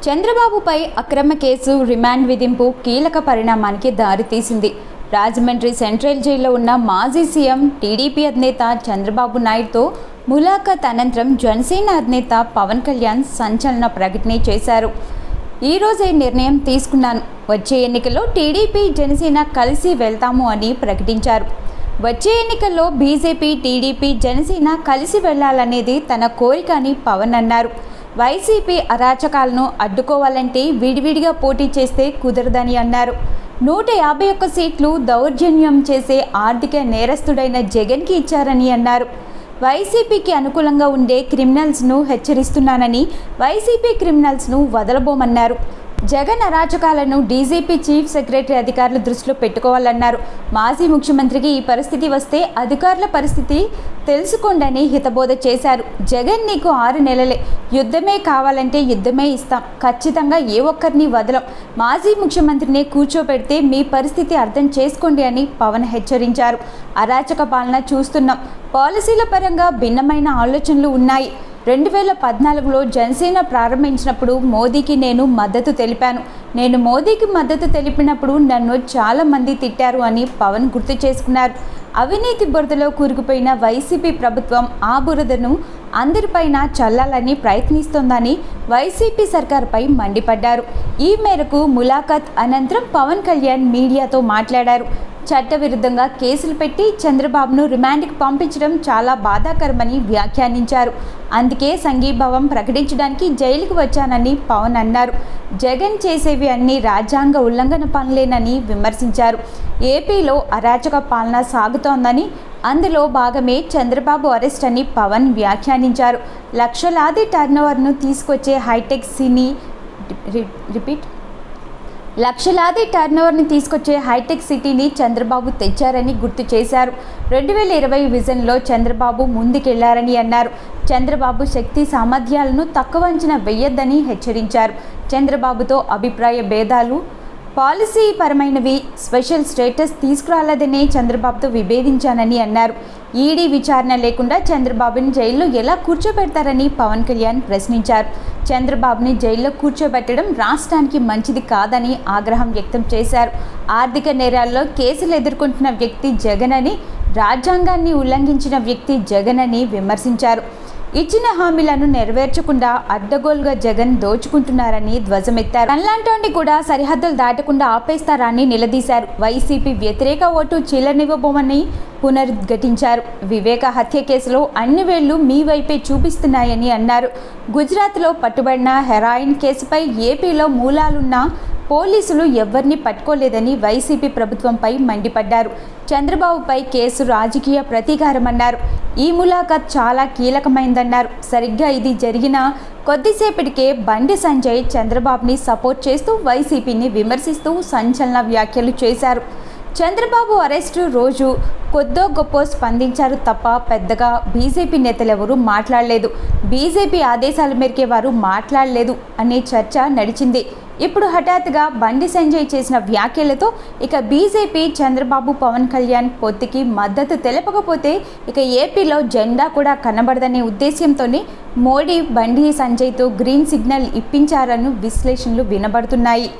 చంద్రబాబుపై అక్రమ case remand విధింపు కీలక పరిణామానికి దారితీసింది రాజమండ్రి సెంట్రల్ జైల్లో ఉన్న మాజీ సీఎం టీడీపీ అధినేత చంద్రబాబు నాయుడుతో ములాఖత్ అనంతరం జనసేన అధినేత పవన్ కళ్యాణ్ సంచలన ప్రకటన చేశారు ఈ రోజే నిర్ణయం తీసుకున్నాను వచ్చే ఎన్నికల్లో టీడీపీ జనసేన కలిసి వెళ్తాము అని ప్రకటించారు వచ్చే ఎన్నికల్లో బీజేపీ టీడీపీ జనసేన కలిసి వెళ్లాలనేది తన కోరిక అని పవన్ అన్నారు వైసీపీ అరాచకాలను అడ్డుకోవాలంటే విడివిడిగా పోటీ చేస్తే కుదరదని అన్నారు నూట యాభై ఒక్క సీట్లు దౌర్జన్యం చేసే ఆర్థిక నేరస్తుడైన జగన్కి ఇచ్చారని అన్నారు వైసీపీకి అనుకూలంగా ఉండే క్రిమినల్స్ను హెచ్చరిస్తున్నానని వైసీపీ క్రిమినల్స్ను వదలబోమన్నారు జగన్ అరాచకాలను డీజీపీ చీఫ్ సెక్రటరీ అధికారులు దృష్టిలో పెట్టుకోవాలన్నారు మాజీ ముఖ్యమంత్రికి ఈ పరిస్థితి వస్తే అధికారుల పరిస్థితి తెలుసుకోండని హితబోధ చేశారు జగన్ నీకు ఆరు నెలలే యుద్ధమే కావాలంటే యుద్ధమే ఇస్తాం ఖచ్చితంగా ఏ ఒక్కరిని వదలం మాజీ ముఖ్యమంత్రిని కూర్చోబెడితే మీ పరిస్థితి అర్థం చేసుకోండి అని పవన్ హెచ్చరించారు అరాచక పాలన చూస్తున్నాం పాలసీల పరంగా భిన్నమైన ఆలోచనలు ఉన్నాయి రెండు వేల పద్నాలుగులో జనసేన ప్రారంభించినప్పుడు మోదీకి నేను మద్దతు తెలిపాను నేను మోదీకి మద్దతు తెలిపినప్పుడు నన్ను చాలా మంది తిట్టారు అని పవన్ గుర్తు చేసుకున్నారు అవినీతి బురదలో కూరుకుపోయిన వైసీపీ ప్రభుత్వం ఆ బురదను అందరిపైన చల్లాలని ప్రయత్నిస్తోందని వైసీపీ సర్కార్పై మండిపడ్డారు ఈ మేరకు ములాఖత్ అనంతరం పవన్ కళ్యాణ్ మీడియాతో మాట్లాడారు చట్టవిరుద్ధంగా కేసులు పెట్టి చంద్రబాబును రిమాండ్కి పంపించడం చాలా బాధాకరమని వ్యాఖ్యానించారు అందుకే సంఘీభావం ప్రకటించడానికి జైలుకు వచ్చానని పవన్ అన్నారు జగన్ చేసేవి అన్ని రాజ్యాంగ ఉల్లంఘన పనులేనని విమర్శించారు ఏపీలో అరాచక పాలన సాగుతోందని అందులో భాగమే చంద్రబాబు అరెస్ట్ అని పవన్ వ్యాఖ్యానించారు లక్షలాది టర్నోవర్ను తీసుకొచ్చే హైటెక్ సినీ రిపీట్ లక్షలాది టర్నోవర్ని తీసుకొచ్చే హైటెక్ సిటీని చంద్రబాబు తెచ్చారని గుర్తు చేశారు రెండు వేల ఇరవై విజన్లో చంద్రబాబు ముందుకెళ్లారని అన్నారు చంద్రబాబు శక్తి సామర్థ్యాలను తక్కువ అంచనా వెయ్యొద్దని హెచ్చరించారు చంద్రబాబుతో అభిప్రాయ భేదాలు పాలసీ పరమైనవి స్పెషల్ స్టేటస్ తీసుకురాలేదనే చంద్రబాబుతో విభేదించానని అన్నారు ఈడీ విచారణ లేకుండా చంద్రబాబుని జైల్లో ఎలా కూర్చోబెడతారని పవన్ కళ్యాణ్ ప్రశ్నించారు చంద్రబాబుని జైల్లో కూర్చోబెట్టడం రాష్ట్రానికి మంచిది కాదని ఆగ్రహం వ్యక్తం చేశారు ఆర్థిక నేరాల్లో కేసులు ఎదుర్కొంటున్న వ్యక్తి జగన్ అని రాజ్యాంగాన్ని ఉల్లంఘించిన వ్యక్తి జగన్ అని విమర్శించారు ఇచ్చిన హామీలను నెరవేర్చకుండా అడ్డగోలుగా జగన్ దోచుకుంటున్నారని ధ్వజమెత్తారు తనలాంటి కూడా సరిహద్దులు దాటకుండా ఆపేస్తారని నిలదీశారు వైసీపీ వ్యతిరేక ఓటు చీలనివ్వబోమని పునరుద్ఘటించారు వివేక హత్య కేసులో అన్ని వేళ్లు మీ వైపే చూపిస్తున్నాయని అన్నారు గుజరాత్లో పట్టుబడిన హెరాయిన్ కేసుపై ఏపీలో మూలాలున్న పోలీసులు ఎవరిని పట్టుకోలేదని వైసీపీ ప్రభుత్వంపై మండిపడ్డారు చంద్రబాబుపై కేసు రాజకీయ ప్రతీకారమన్నారు ఈ ములాఖత్ చాలా కీలకమైందన్నారు సరిగ్గా ఇది జరిగిన కొద్దిసేపటికే బండి సంజయ్ చంద్రబాబుని సపోర్ట్ చేస్తూ వైసీపీని విమర్శిస్తూ సంచలన వ్యాఖ్యలు చేశారు చంద్రబాబు అరెస్టు రోజు కొద్దో గొప్ప స్పందించారు తప్ప పెద్దగా బీజేపీ నేతలెవరూ మాట్లాడలేదు బీజేపీ ఆదేశాల మేరకే వారు మాట్లాడలేదు అనే చర్చ నడిచింది ఇప్పుడు హఠాత్తుగా బండి సంజయ్ చేసిన వ్యాఖ్యలతో ఇక బీజేపీ చంద్రబాబు పవన్ కళ్యాణ్ పొత్తుకి మద్దతు తెలపకపోతే ఇక ఏపీలో జెండా కూడా కనబడదనే ఉద్దేశంతోనే మోడీ బండి సంజయ్తో గ్రీన్ సిగ్నల్ ఇప్పించారని విశ్లేషణలు వినబడుతున్నాయి